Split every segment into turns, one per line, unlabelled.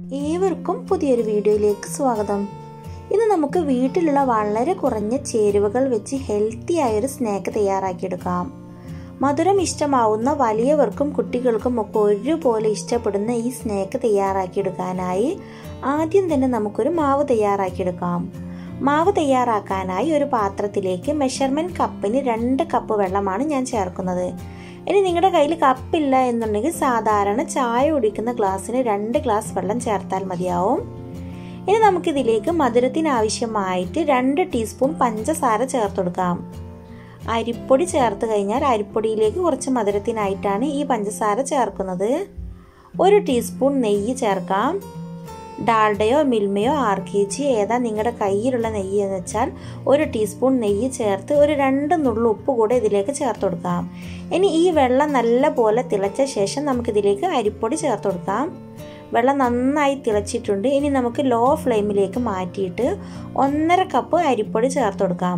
ഏവർക്കും പുതിയൊരു വീഡിയോയിലേക്ക് സ്വാഗതം ഇന്ന് നമുക്ക് വീട്ടിലുള്ള വളരെ കുറഞ്ഞ ചേരുവകൾ വെച്ച് ഹെൽത്തി ആയൊരു സ്നാക്ക് തയ്യാറാക്കിയെടുക്കാം മധുരം ഇഷ്ടമാവുന്ന വലിയവർക്കും കുട്ടികൾക്കും ഒക്കെ ഒരുപോലെ ഇഷ്ടപ്പെടുന്ന ഈ സ്നാക്ക് തയ്യാറാക്കിയെടുക്കാനായി ആദ്യം തന്നെ നമുക്കൊരു മാവ് തയ്യാറാക്കിയെടുക്കാം മാവ് തയ്യാറാക്കാനായി ഒരു പാത്രത്തിലേക്ക് മെഷർമെൻറ്റ് കപ്പിന് രണ്ട് കപ്പ് വെള്ളമാണ് ഞാൻ ചേർക്കുന്നത് ഇനി നിങ്ങളുടെ കയ്യിൽ കപ്പില്ല എന്നുണ്ടെങ്കിൽ സാധാരണ ചായ കുടിക്കുന്ന ഗ്ലാസ്സിന് രണ്ട് ഗ്ലാസ് വെള്ളം ചേർത്താൽ മതിയാവും ഇനി നമുക്കിതിലേക്ക് മധുരത്തിന് ആവശ്യമായിട്ട് രണ്ട് ടീസ്പൂൺ പഞ്ചസാര ചേർത്ത് കൊടുക്കാം അരിപ്പൊടി ചേർത്ത് കഴിഞ്ഞാൽ അരിപ്പൊടിയിലേക്ക് കുറച്ച് മധുരത്തിനായിട്ടാണ് ഈ പഞ്ചസാര ചേർക്കുന്നത് ഒരു ടീസ്പൂൺ നെയ്യ് ചേർക്കാം ഡാൽഡയോ മിൽമയോ ആർ കെ ജി ഏതാ നിങ്ങളുടെ കയ്യിലുള്ള നെയ്യ് എന്ന് വെച്ചാൽ ഒരു ടീസ്പൂൺ നെയ്യ് ചേർത്ത് ഒരു രണ്ട് നുള്ളു ഉപ്പ് കൂടെ ഇതിലേക്ക് ചേർത്ത് കൊടുക്കാം ഇനി ഈ വെള്ളം നല്ല പോലെ തിളച്ച ശേഷം നമുക്കിതിലേക്ക് അരിപ്പൊടി ചേർത്ത് കൊടുക്കാം വെള്ളം നന്നായി തിളച്ചിട്ടുണ്ട് ഇനി നമുക്ക് ലോ ഫ്ലെയിമിലേക്ക് മാറ്റിയിട്ട് ഒന്നര കപ്പ് അരിപ്പൊടി ചേർത്ത് കൊടുക്കാം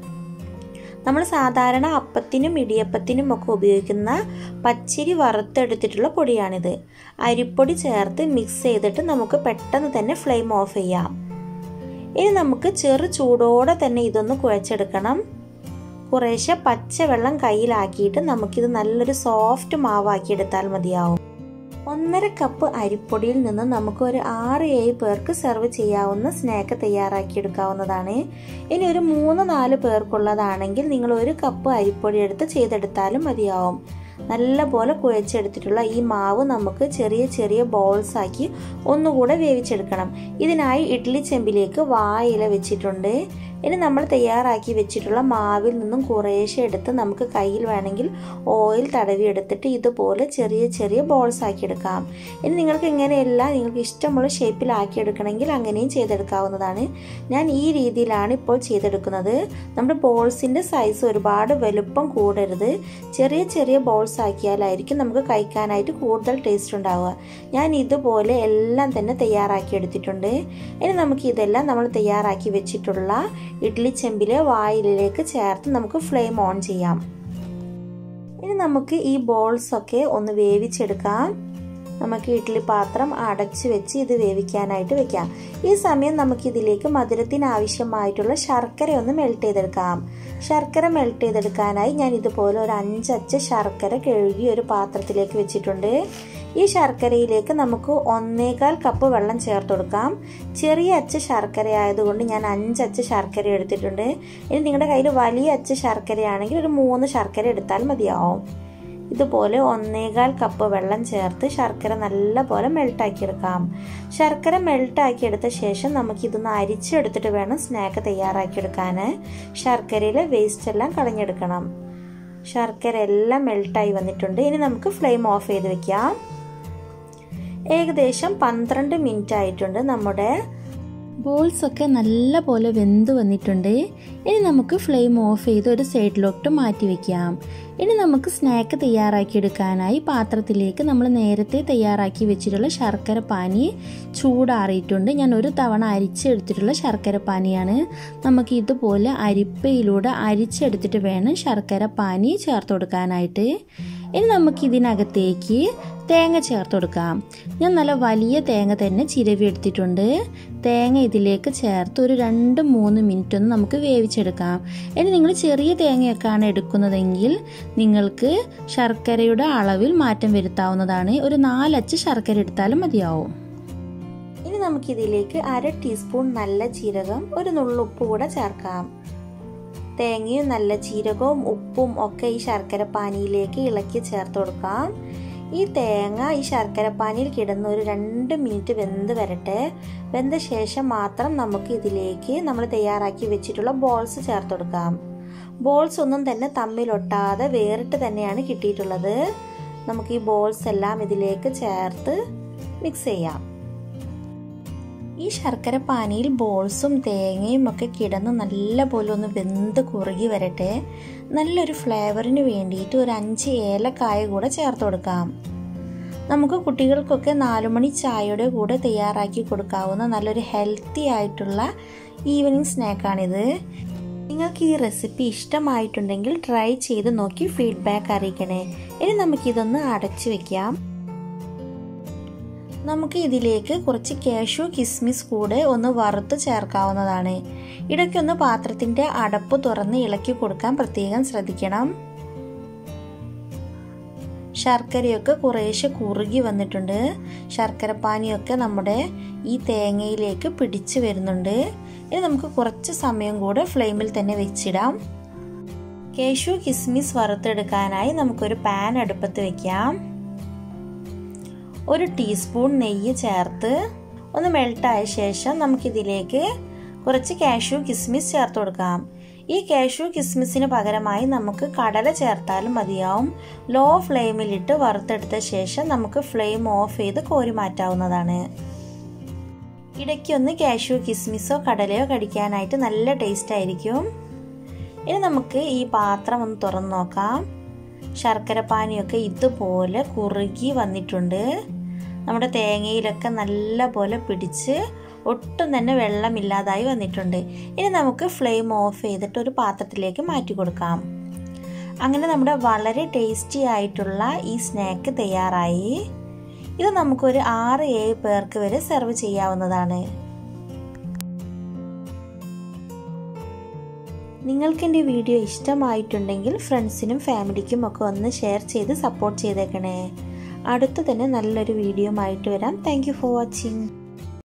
നമ്മൾ സാധാരണ അപ്പത്തിനും ഇടിയപ്പത്തിനും ഒക്കെ ഉപയോഗിക്കുന്ന പച്ചരി വറുത്തെടുത്തിട്ടുള്ള പൊടിയാണിത് അരിപ്പൊടി ചേർത്ത് മിക്സ് ചെയ്തിട്ട് നമുക്ക് പെട്ടെന്ന് തന്നെ ഫ്ലെയിം ഓഫ് ചെയ്യാം ഇനി നമുക്ക് ചെറു ചൂടോടെ തന്നെ ഇതൊന്ന് കുഴച്ചെടുക്കണം കുറേശ്ശെ പച്ചവെള്ളം കയ്യിലാക്കിയിട്ട് നമുക്കിത് നല്ലൊരു സോഫ്റ്റ് മാവാക്കി എടുത്താൽ മതിയാവും ഒന്നര കപ്പ് അരിപ്പൊടിയിൽ നിന്ന് നമുക്ക് ഒരു ആറ് ഏഴ് പേർക്ക് സെർവ് ചെയ്യാവുന്ന സ്നാക്ക് തയ്യാറാക്കിയെടുക്കാവുന്നതാണ് ഇനി ഒരു മൂന്ന് നാല് പേർക്കുള്ളതാണെങ്കിൽ നിങ്ങൾ ഒരു കപ്പ് അരിപ്പൊടി എടുത്ത് ചെയ്തെടുത്താലും മതിയാവും നല്ല പോലെ കുഴച്ചെടുത്തിട്ടുള്ള ഈ മാവ് നമുക്ക് ചെറിയ ചെറിയ ബോൾസ് ആക്കി ഒന്നുകൂടെ വേവിച്ചെടുക്കണം ഇതിനായി ഇഡ്ഡലി ചെമ്പിലേക്ക് വായില വെച്ചിട്ടുണ്ട് ഇനി നമ്മൾ തയ്യാറാക്കി വെച്ചിട്ടുള്ള മാവിൽ നിന്നും കുറേശ്ശെ എടുത്ത് നമുക്ക് കയ്യിൽ വേണമെങ്കിൽ ഓയിൽ തടവി എടുത്തിട്ട് ഇതുപോലെ ചെറിയ ചെറിയ ബോൾസ് ആക്കി എടുക്കാം ഇനി നിങ്ങൾക്ക് ഇങ്ങനെയല്ല നിങ്ങൾക്ക് ഇഷ്ടമുള്ള ഷേപ്പിലാക്കി എടുക്കണമെങ്കിൽ അങ്ങനെയും ചെയ്തെടുക്കാവുന്നതാണ് ഞാൻ ഈ രീതിയിലാണ് ഇപ്പോൾ ചെയ്തെടുക്കുന്നത് നമ്മുടെ ബോൾസിൻ്റെ സൈസ് ഒരുപാട് വലുപ്പം കൂടരുത് ചെറിയ ചെറിയ ബോൾസ് ആക്കിയാലായിരിക്കും നമുക്ക് കഴിക്കാനായിട്ട് കൂടുതൽ ടേസ്റ്റ് ഉണ്ടാവുക ഞാൻ ഇതുപോലെ എല്ലാം തന്നെ തയ്യാറാക്കി എടുത്തിട്ടുണ്ട് ഇനി നമുക്ക് ഇതെല്ലാം നമ്മൾ തയ്യാറാക്കി വെച്ചിട്ടുള്ള ഇഡ്ഡലി ചെമ്പിലെ വായിലേക്ക് ചേർത്ത് നമുക്ക് ഫ്ലെയിം ഓൺ ചെയ്യാം ഇനി നമുക്ക് ഈ ബോൾസ് ഒക്കെ ഒന്ന് വേവിച്ചെടുക്കാം നമുക്ക് ഇഡ്ഡലി പാത്രം അടച്ചു വെച്ച് ഇത് വേവിക്കാനായിട്ട് വെക്കാം ഈ സമയം നമുക്ക് ഇതിലേക്ക് മധുരത്തിന് ആവശ്യമായിട്ടുള്ള ശർക്കര ഒന്ന് മെൽറ്റ് ചെയ്തെടുക്കാം ശർക്കര മെൽറ്റ് ചെയ്തെടുക്കാനായി ഞാൻ ഇതുപോലെ ഒരു അഞ്ചച്ച് ശർക്കര കഴുകി ഒരു പാത്രത്തിലേക്ക് വെച്ചിട്ടുണ്ട് ഈ ശർക്കരയിലേക്ക് നമുക്ക് ഒന്നേകാൽ കപ്പ് വെള്ളം ചേർത്ത് കൊടുക്കാം ചെറിയ അച്ച് ശർക്കര ആയതുകൊണ്ട് ഞാൻ അഞ്ചച്ച് ശർക്കര എടുത്തിട്ടുണ്ട് ഇനി നിങ്ങളുടെ കയ്യിൽ വലിയ അച്ച് ശർക്കരയാണെങ്കിൽ ഒരു മൂന്ന് ശർക്കര എടുത്താൽ മതിയാവും ഇതുപോലെ ഒന്നേകാൽ കപ്പ് വെള്ളം ചേർത്ത് ശർക്കര നല്ല പോലെ മെൽട്ടാക്കിയെടുക്കാം ശർക്കര മെൽട്ടാക്കിയെടുത്ത ശേഷം നമുക്കിതൊന്ന് അരിച്ചെടുത്തിട്ട് വേണം സ്നാക്ക് തയ്യാറാക്കിയെടുക്കാൻ ശർക്കരയിലെ വേസ്റ്റ് എല്ലാം കളഞ്ഞെടുക്കണം ശർക്കര എല്ലാം മെൽട്ടായി വന്നിട്ടുണ്ട് ഇനി നമുക്ക് ഫ്ലെയിം ഓഫ് ചെയ്ത് വെക്കാം ഏകദേശം പന്ത്രണ്ട് മിനിറ്റ് ആയിട്ടുണ്ട് നമ്മുടെ ബോൾസ് ഒക്കെ നല്ല പോലെ വെന്ത് വന്നിട്ടുണ്ട് ഇനി നമുക്ക് ഫ്ലെയിം ഓഫ് ചെയ്ത് ഒരു സൈഡിലോട്ട് മാറ്റി വെക്കാം ഇനി നമുക്ക് സ്നാക്ക് തയ്യാറാക്കിയെടുക്കാനായി പാത്രത്തിലേക്ക് നമ്മൾ നേരത്തെ തയ്യാറാക്കി വെച്ചിട്ടുള്ള ശർക്കര പാനി ചൂടാറിയിട്ടുണ്ട് ഞാൻ ഒരു തവണ അരിച്ചെടുത്തിട്ടുള്ള ശർക്കര പാനിയാണ് നമുക്ക് ഇതുപോലെ അരിപ്പയിലൂടെ അരിച്ചെടുത്തിട്ട് വേണം ശർക്കര പാനി ചേർത്ത് കൊടുക്കാനായിട്ട് ഇനി നമുക്ക് ഇതിനകത്തേക്ക് തേങ്ങ ചേർത്ത് കൊടുക്കാം ഞാൻ നല്ല വലിയ തേങ്ങ തന്നെ ചിരവി എടുത്തിട്ടുണ്ട് തേങ്ങ ഇതിലേക്ക് ചേർത്ത് ഒരു രണ്ട് മൂന്ന് മിനിറ്റ് ഒന്ന് നമുക്ക് വേവിച്ചെടുക്കാം ഇനി നിങ്ങൾ ചെറിയ തേങ്ങയൊക്കെയാണ് എടുക്കുന്നതെങ്കിൽ നിങ്ങൾക്ക് ശർക്കരയുടെ അളവിൽ മാറ്റം വരുത്താവുന്നതാണ് ഒരു നാലച്ച് ശർക്കര എടുത്താലും മതിയാവും ഇനി നമുക്കിതിലേക്ക് അര ടീസ്പൂൺ നല്ല ജീരകം ഒരു നുള്ളുപ്പ് കൂടെ ചേർക്കാം തേങ്ങയും നല്ല ജീരകവും ഉപ്പും ഒക്കെ ഈ ശർക്കര പാനിയിലേക്ക് ഇളക്കി ചേർത്ത് കൊടുക്കാം ഈ തേങ്ങ ഈ ശർക്കര പാനിയിൽ കിടന്ന് ഒരു രണ്ട് മിനിറ്റ് വെന്ത് വരട്ടെ വെന്ത ശേഷം മാത്രം നമുക്ക് ഇതിലേക്ക് നമ്മൾ തയ്യാറാക്കി വെച്ചിട്ടുള്ള ബോൾസ് ചേർത്ത് കൊടുക്കാം ബോൾസ് ഒന്നും തന്നെ തമ്മിലൊട്ടാതെ വേറിട്ട് തന്നെയാണ് കിട്ടിയിട്ടുള്ളത് നമുക്ക് ഈ ബോൾസ് എല്ലാം ഇതിലേക്ക് ചേർത്ത് മിക്സ് ചെയ്യാം ഈ ശർക്കര പാനിയിൽ ബോൾസും തേങ്ങയും ഒക്കെ കിടന്ന് നല്ല പോലെ ഒന്ന് വെന്ത് കുറുകി വരട്ടെ നല്ലൊരു ഫ്ലേവറിന് വേണ്ടിയിട്ട് ഒരു അഞ്ച് ഏലക്കായ കൂടെ ചേർത്ത് കൊടുക്കാം നമുക്ക് കുട്ടികൾക്കൊക്കെ നാലുമണി ചായയുടെ കൂടെ തയ്യാറാക്കി കൊടുക്കാവുന്ന നല്ലൊരു ഹെൽത്തി ആയിട്ടുള്ള ഈവനിങ് സ്നാക്കാണിത് നിങ്ങൾക്ക് ഈ റെസിപ്പി ഇഷ്ടമായിട്ടുണ്ടെങ്കിൽ ട്രൈ ചെയ്ത് നോക്കി ഫീഡ്ബാക്ക് അറിയിക്കണേ ഇനി നമുക്കിതൊന്ന് അടച്ചു വെക്കാം നമുക്ക് ഇതിലേക്ക് കുറച്ച് കാഷ്യൂ കിസ്മിസ് കൂടെ ഒന്ന് വറുത്ത് ചേർക്കാവുന്നതാണ് ഇടയ്ക്കൊന്ന് പാത്രത്തിൻ്റെ അടപ്പ് തുറന്ന് ഇളക്കി കൊടുക്കാൻ പ്രത്യേകം ശ്രദ്ധിക്കണം ശർക്കരയൊക്കെ കുറേശ്ശെ കുറുകി വന്നിട്ടുണ്ട് ശർക്കരപ്പാനിയൊക്കെ നമ്മുടെ ഈ തേങ്ങയിലേക്ക് പിടിച്ചു വരുന്നുണ്ട് ഇനി നമുക്ക് കുറച്ച് സമയം കൂടെ ഫ്ലെയിമിൽ തന്നെ വെച്ചിടാം കേശു കിസ്മിസ് വറുത്തെടുക്കാനായി നമുക്കൊരു പാൻ അടുപ്പത്ത് വെക്കാം ഒരു ടീസ്പൂൺ നെയ്യ് ചേർത്ത് ഒന്ന് മെൽട്ടായ ശേഷം നമുക്കിതിലേക്ക് കുറച്ച് കാഷ്യൂ കിസ്മിസ് ചേർത്ത് കൊടുക്കാം ഈ കാഷ്യൂ കിസ്മിസിന് പകരമായി നമുക്ക് കടല ചേർത്താലും മതിയാവും ലോ ഫ്ലെയിമിലിട്ട് വറുത്തെടുത്ത ശേഷം നമുക്ക് ഫ്ലെയിം ഓഫ് ചെയ്ത് കോരി മാറ്റാവുന്നതാണ് ഇടയ്ക്കൊന്ന് കാഷ്യൂ കിസ്മിസോ കടലയോ കടിക്കാനായിട്ട് നല്ല ടേസ്റ്റ് ആയിരിക്കും ഇനി നമുക്ക് ഈ പാത്രം ഒന്ന് തുറന്നു നോക്കാം ശർക്കരപ്പാനിയൊക്കെ ഇതുപോലെ കുറുകി വന്നിട്ടുണ്ട് നമ്മുടെ തേങ്ങയിലൊക്കെ നല്ല പോലെ പിടിച്ച് ഒട്ടും തന്നെ വെള്ളമില്ലാതായി വന്നിട്ടുണ്ട് ഇനി നമുക്ക് ഫ്ലെയിം ഓഫ് ചെയ്തിട്ട് ഒരു പാത്രത്തിലേക്ക് മാറ്റി കൊടുക്കാം അങ്ങനെ നമ്മുടെ വളരെ ടേസ്റ്റി ആയിട്ടുള്ള ഈ സ്നാക്ക് തയ്യാറായി ഇത് നമുക്കൊരു ആറ് ഏഴ് പേർക്ക് വരെ സെർവ് ചെയ്യാവുന്നതാണ് നിങ്ങൾക്ക് എൻ്റെ വീഡിയോ ഇഷ്ടമായിട്ടുണ്ടെങ്കിൽ ഫ്രണ്ട്സിനും ഫാമിലിക്കും ഒക്കെ ഒന്ന് ഷെയർ ചെയ്ത് സപ്പോർട്ട് ചെയ്തേക്കണേ അടുത്ത് തന്നെ നല്ലൊരു വീഡിയോ ആയിട്ട് വരാം താങ്ക് ഫോർ വാച്ചിങ്